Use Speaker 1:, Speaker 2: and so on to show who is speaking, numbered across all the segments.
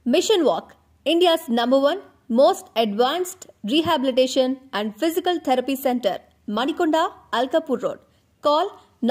Speaker 1: Mission Walk, India's number one most advanced rehabilitation and physical therapy center, Manikonda, Alkapur Road. Call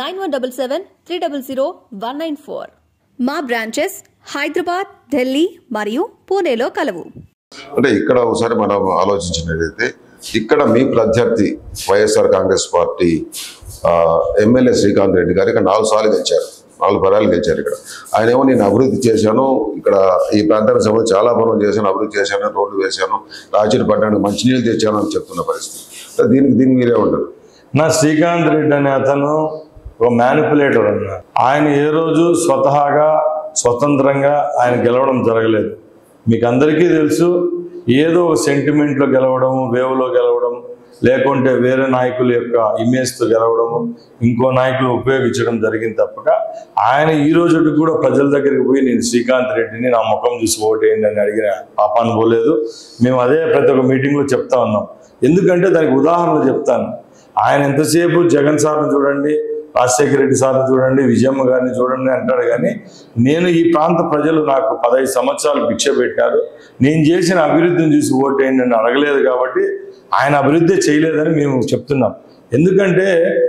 Speaker 1: 9177 300 194. మా branches Hyderabad Delhi మరియు పూణేలో కలవు
Speaker 2: అంటే ఇక్కడ ఒకసారి మనం ఆలోచించినట్లయితే ఇక్కడ మీ ప్రత్యర్థి వైఎస్ఆర్ కాంగ్రెస్ పార్టీ ఆ, ఎమ్మెల్యే శ్రీకాంత్ రెడ్డి గారు ఇక్కడ నాలుగు సార్లు గెలిచారు నాలుగు పరాలు గెలిచారు ఇక్కడ ఆయన ఏమో నేను అభివృద్ధి చేశాను ఇక్కడ ఈ ప్రాంతానికి సంబంధించి చాలా పనులు చేశాను అభివృద్ధి చేశాను రోడ్లు వేశాను రాజీని పట్టడానికి మంచినీళ్ళు తెచ్చాను అని చెప్తున్న పరిస్థితి అంటే దీనికి దీనికి మీరే ఉంటారు
Speaker 3: నా శ్రీకాంత్ రెడ్డి అనే అతను ఒక మ్యానిపులేటర్ అన్నారు ఆయన ఏ రోజు స్వతహాగా స్వతంత్రంగా ఆయన గెలవడం జరగలేదు మీకు అందరికీ తెలుసు ఏదో ఒక సెంటిమెంట్లో గెలవడం వేవ్లో గెలవడం లేకుంటే వేరే నాయకుల యొక్క ఇమేజ్తో గెలవడము ఇంకో నాయకులు ఉపయోగించడం జరిగింది తప్పక ఆయన ఈ రోజుకి కూడా ప్రజల దగ్గరికి పోయి నేను శ్రీకాంత్ రెడ్డిని నా ముఖం చూసి ఓటేయండి అని అడిగిన పాపాన్ని పోలేదు మేము అదే ప్రతి ఒక్క మీటింగ్లో చెప్తా ఉన్నాం ఎందుకంటే దానికి ఉదాహరణలు చెప్తాను ఆయన ఎంతసేపు జగన్ సార్ని చూడండి రాజశేఖర రెడ్డి సార్ని చూడండి విజయమ్మ గారిని చూడండి అంటాడు కానీ నేను ఈ ప్రాంత ప్రజలు నాకు పదహైదు సంవత్సరాలు భిక్ష పెట్టారు నేను చేసిన అభివృద్ధిని చూసి ఓటేయండి అని అడగలేదు కాబట్టి ఆయన అభివృద్ధి చేయలేదని మేము చెప్తున్నాం ఎందుకంటే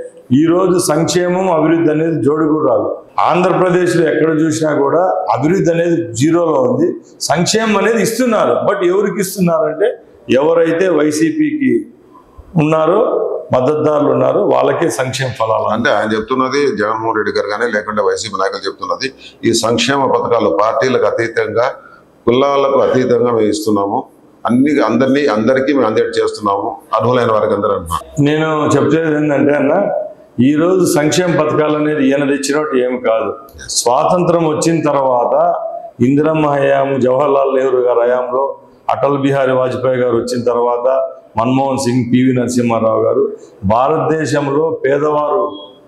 Speaker 3: ఈరోజు సంక్షేమం అభివృద్ధి అనేది జోడుకు రాదు ఆంధ్రప్రదేశ్లో ఎక్కడ చూసినా కూడా అభివృద్ధి అనేది జీరోలో ఉంది సంక్షేమం అనేది ఇస్తున్నారు బట్ ఎవరికి ఇస్తున్నారంటే ఎవరైతే వైసీపీకి ఉన్నారో మద్దతుదారులు ఉన్నారో వాళ్ళకే సంక్షేమ ఫలాలు
Speaker 2: అంటే ఆయన చెప్తున్నది జగన్మోహన్ రెడ్డి గారు కానీ లేకుంటే వైసీపీ నాయకులు చెప్తున్నది ఈ సంక్షేమ పథకాలు పార్టీలకు అతీతంగా కులాలకు అతీతంగా మేము ఇస్తున్నాము అన్ని అందరినీ అందరికీ మేము అందేట్ చేస్తున్నాము అర్హులైన వారికి అందరూ అంటున్నాం
Speaker 3: నేను చెప్పేది ఏంటంటే అన్న ఈరోజు సంక్షేమ పథకాలు అనేది ఈయన తెచ్చినట్టు ఏమి కాదు స్వాతంత్రం వచ్చిన తర్వాత ఇందిరమ్మ హయాం జవహర్లాల్ నెహ్రూ గారి హయాంలో అటల్ బిహారీ వాజ్పేయి గారు వచ్చిన తర్వాత మన్మోహన్ సింగ్ పివి నరసింహారావు గారు భారతదేశంలో పేదవారు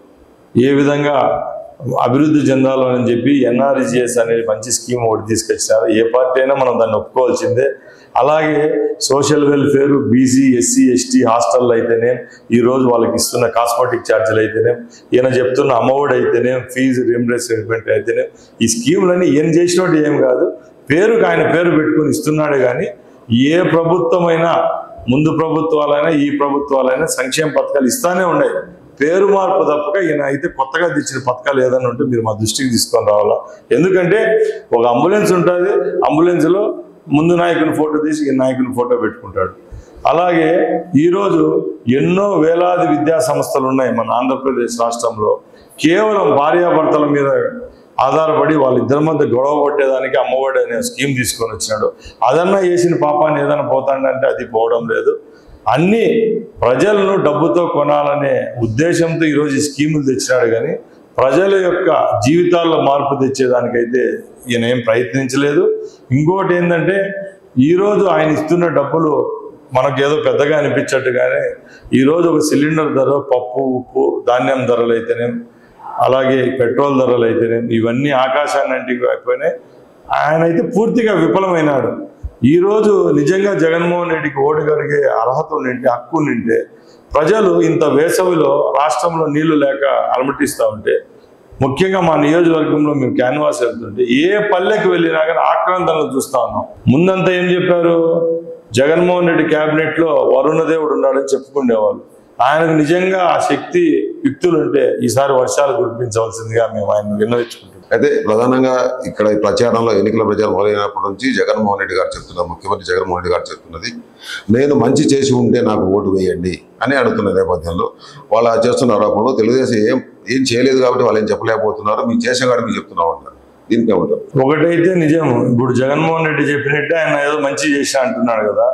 Speaker 3: ఏ విధంగా అభివృద్ధి చెందాలో అని చెప్పి ఎన్ఆర్జిఎస్ అనే మంచి స్కీమ్ ఒకటి తీసుకొచ్చారు ఏ పార్టీ అయినా మనం దాన్ని ఒప్పుకోవాల్సిందే అలాగే social welfare BC SC ST hostel అయితేనే ఈ రోజు వాళ్ళకి ఇస్తున్న కాస్మెటిక్ ఛార్జీలు అయితేనే ఈయన చెప్తున్న అమ్మఒడి అయితేనే ఫీజు రియంబర్స్మెంట్ అయితేనే ఈ స్కీములన్నీ ఈయన చేసినట్టు ఏం కాదు పేరుకి ఆయన పేరు పెట్టుకుని ఇస్తున్నాడే కానీ ఏ ప్రభుత్వమైనా ముందు ప్రభుత్వాలైనా ఈ ప్రభుత్వాలైనా సంక్షేమ పథకాలు ఇస్తానే ఉన్నాయి పేరు మార్పు తప్పక ఈయన అయితే కొత్తగా తెచ్చిన పథకాలు ఏదైనా ఉంటే మీరు మా దృష్టికి తీసుకొని రావాలా ఎందుకంటే ఒక అంబులెన్స్ ఉంటుంది అంబులెన్స్లో ముందు నాయకుని ఫోటో తీసి ఈ నాయకుని ఫోటో పెట్టుకుంటాడు అలాగే ఈరోజు ఎన్నో వేలాది విద్యా సంస్థలు ఉన్నాయి మన ఆంధ్రప్రదేశ్ రాష్ట్రంలో కేవలం భార్యాభర్తల మీద ఆధారపడి వాళ్ళిద్దరి మధ్య గొడవ పట్టేదానికి అమ్మఒడి అనే స్కీమ్ తీసుకొని వచ్చినాడు అదన్నా వేసిన పాపాన్ని ఏదైనా పోతాడంటే అది పోవడం లేదు అన్ని ప్రజలను డబ్బుతో కొనాలనే ఉద్దేశంతో ఈరోజు ఈ స్కీములు తెచ్చినాడు కానీ ప్రజల యొక్క జీవితాల్లో మార్పు తెచ్చేదానికైతే ఈయన ఏం ప్రయత్నించలేదు ఇంకోటి ఏంటంటే ఈరోజు ఆయన ఇస్తున్న డబ్బులు మనకు ఏదో పెద్దగా అనిపించట్టుగానే ఈరోజు ఒక సిలిండర్ ధర పప్పు ఉప్పు ధాన్యం ధరలు అయితేనే అలాగే పెట్రోల్ ధరలు అయితేనే ఇవన్నీ ఆకాశాన్ని అంటికి అయిపోయినాయి ఆయన అయితే పూర్తిగా విఫలమైనాడు ఈరోజు నిజంగా జగన్మోహన్ రెడ్డికి ఓటు కలిగే అర్హత ఉండింటే హక్కు ఉండింటే ప్రజలు ఇంత వేసవిలో రాష్ట్రంలో నీళ్లు లేక అలమటిస్తూ ఉంటే ముఖ్యంగా మా నియోజకవర్గంలో మేము క్యాన్వాస్ వెళ్తుంటే ఏ పల్లెకి వెళ్ళినా కానీ ఆక్రాంతలను చూస్తా ఉన్నాం ముందంతా ఏం చెప్పారు జగన్మోహన్ రెడ్డి క్యాబినెట్ లో వరుణదేవుడు ఉన్నాడని చెప్పుకునేవాళ్ళు ఆయనకు నిజంగా ఆ శక్తి యుక్తులు ఉంటే ఈసారి వర్షాలు కురిపించవలసిందిగా మేము ఆయన విన్నవించుకుంటున్నాం
Speaker 2: అయితే ప్రధానంగా ఇక్కడ ఈ ప్రచారంలో ఎన్నికల ప్రచారం మొదలైనప్పటి నుంచి జగన్మోహన్ రెడ్డి గారు చెప్తున్నారు ముఖ్యమంత్రి జగన్మోహన్ రెడ్డి గారు చెప్తున్నది నేను మంచి చేసి ఉంటే నాకు ఓటు వేయండి అని అడుగుతున్న నేపథ్యంలో వాళ్ళు చేస్తున్న ఆరోపణలు తెలుగుదేశం ఏం ఏం చేయలేదు కాబట్టి వాళ్ళు ఏం చెప్పలేకపోతున్నారు మీరు చేసేవాడు మీరు చెప్తున్నావు అంటారు దీనికి ఏమంటారు
Speaker 3: ఒకటైతే నిజం ఇప్పుడు జగన్మోహన్ రెడ్డి చెప్పినట్టే ఆయన ఏదో మంచి చేశా అంటున్నాడు కదా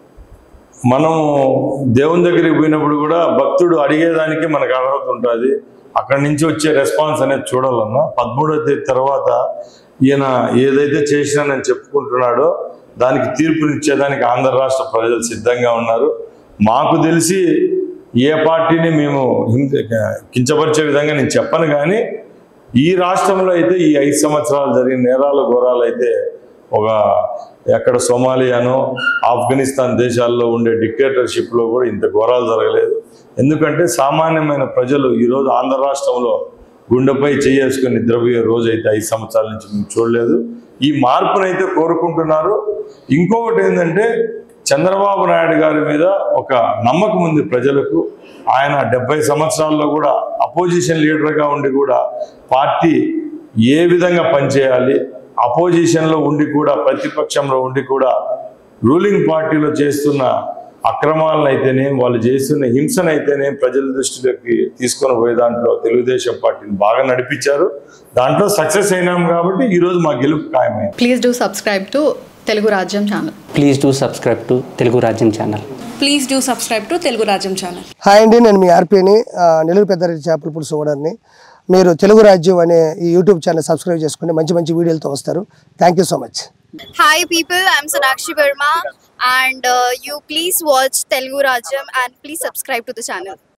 Speaker 3: మనం దేవుని దగ్గరికి పోయినప్పుడు కూడా భక్తుడు అడిగేదానికి మనకు అర్హత ఉంటుంది అక్కడి నుంచి వచ్చే రెస్పాన్స్ అనేది చూడాలన్నా పదమూడవ తేదీ తర్వాత ఈయన ఏదైతే చేసినానని చెప్పుకుంటున్నాడో దానికి తీర్పునిచ్చేదానికి ఆంధ్ర రాష్ట్ర ప్రజలు సిద్ధంగా ఉన్నారు మాకు తెలిసి ఏ పార్టీని మేము హింస- కించపరిచే విధంగా నేను చెప్పను కానీ ఈ రాష్ట్రంలో అయితే ఈ ఐదు సంవత్సరాలు జరిగిన నేరాలు ఘోరాలు అయితే ఒక ఎక్కడ సోమాలియానో ఆఫ్ఘనిస్తాన్ దేశాల్లో ఉండే డిక్టేటర్షిప్లో కూడా ఇంత ఘోరాలు జరగలేదు ఎందుకంటే సామాన్యమైన ప్రజలు ఈరోజు ఆంధ్ర రాష్ట్రంలో గుండెపై చేసుకుని నిద్రపోయే రోజు అయితే ఐదు సంవత్సరాల నుంచి మేము చూడలేదు ఈ మార్పునైతే కోరుకుంటున్నారు ఇంకొకటి ఏంటంటే చంద్రబాబు నాయుడు గారి మీద ఒక నమ్మకం ఉంది ప్రజలకు ఆయన డెబ్బై సంవత్సరాల్లో కూడా అపోజిషన్ లీడర్గా ఉండి కూడా పార్టీ ఏ విధంగా పనిచేయాలి అపోజిషన్లో ఉండి కూడా ప్రతిపక్షంలో ఉండి కూడా రూలింగ్ పార్టీలో చేస్తున్న అక్రమాలను అయితేనేం వాళ్ళు చేస్తున్న హింసనైతేనేం ప్రజల దృష్టిలోకి తీసుకొని పోయే దాంట్లో తెలుగుదేశం పార్టీని బాగా నడిపించారు దాంట్లో సక్సెస్ అయినాం కాబట్టి ఈరోజు మా గెలుపు ఖాయమైంది
Speaker 4: Please do subscribe to Telugu Rajyam channel.
Speaker 5: Please do subscribe to Telugu Rajyam channel
Speaker 6: please do subscribe to Telugu Rajyam channel
Speaker 7: hi అండి నేను మీ ఆర్పీని ఆ, నెల్లూరు పెద్దారెడ్డి చేపల పులుసు ఓనర్ని మీరు తెలుగు రాజ్యం అనే ఈ యూట్యూబ్ ఛానల్ సబ్స్క్రైబ్ చేసుకుని మంచి మంచి వీడియోలతో వస్తారు thank you so much
Speaker 8: Hi people, I'm Sonakshi Verma and uh, you please watch Telugu Rajam and please subscribe to the channel.